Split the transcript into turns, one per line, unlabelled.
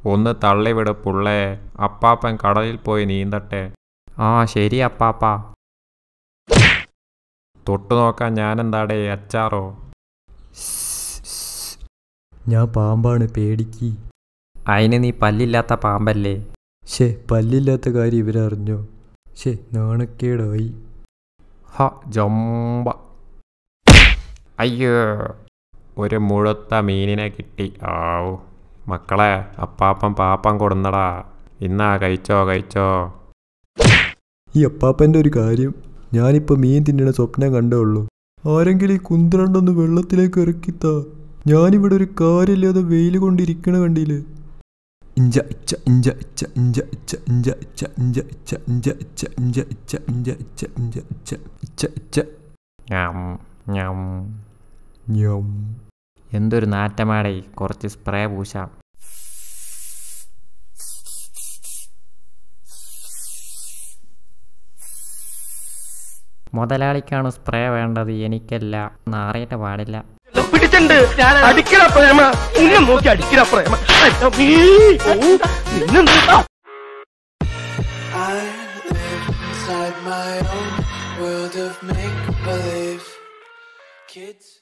ഒന്ന് തള്ളിവിട് പുള്ളേ അപ്പാപ്പൻ കടലിൽ പോയി നീന്തട്ടെ ആ ശരി അപ്പാപ്പ തൊട്ടു നോക്കാൻ ഞാനെന്താടേ അച്ചാറോ
ഞാൻ പാമ്പാണ് പേടിക്ക്
അതിന് നീ പല്ലില്ലാത്ത പാമ്പല്ലേ
ഷേ പല്ലില്ലാത്ത കാര്യം ഇവരറിഞ്ഞോ ഷേ നാണക്കേടായി
ഹ ജൊമ്പ അയ്യോ ഒരു മുഴുത്ത മീനിനെ കിട്ടി ആവു മക്കളെ അപ്പാപ്പൻ പാപ്പം കൊടുന്നടാ ഇന്നാ കഴിച്ചോ കഴിച്ചോ
ഈ അപ്പാപ്പൻ്റെ ഒരു കാര്യം ഞാനിപ്പോൾ മീൻ തിന്നണ സ്വപ്നം കണ്ടേ ഉള്ളൂ ആരെങ്കിലും ഈ കുന്ത്രണ്ടൊന്ന് വെള്ളത്തിലേക്ക് ഇറക്കിത്താ ഞാനിവിടെ ഒരു കാര്യമില്ലാതെ വെയിൽ കൊണ്ടിരിക്കണ കണ്ടില്ലേ ഇഞ്ച ഇച്ച ഇഞ്ച ഇച്ച ഇഞ്ച ഇച്ച ഇഞ്ച ഇച്ച ഇഞ്ച ഇച്ച ഇഞ്ച ഇച്ച ഇഞ്ച ഇച്ച ഇഞ്ച ഇച്ച ഇഞ്ച ഇച്ച ഇച്ച ഇച്ച
ഞാം ഞാം
ഞം
എന്തൊരു നാറ്റമാടേ കുറച്ച് സ്പ്രേ പൂശാം മുതലാളിക്കാണ് സ്പ്രേ വേണ്ടത് എനിക്കല്ല നാറിയിട്ട് പാടില്ല
പിടിച്ചിട്ടുണ്ട് അടിക്കണ പ്രേമ നിന്നെ നോക്കി അടിക്കണ പ്രേമ അയ്യോ, ഓ, നിന്നെ നോക്കാം
I live inside my own world of make believe. Kids.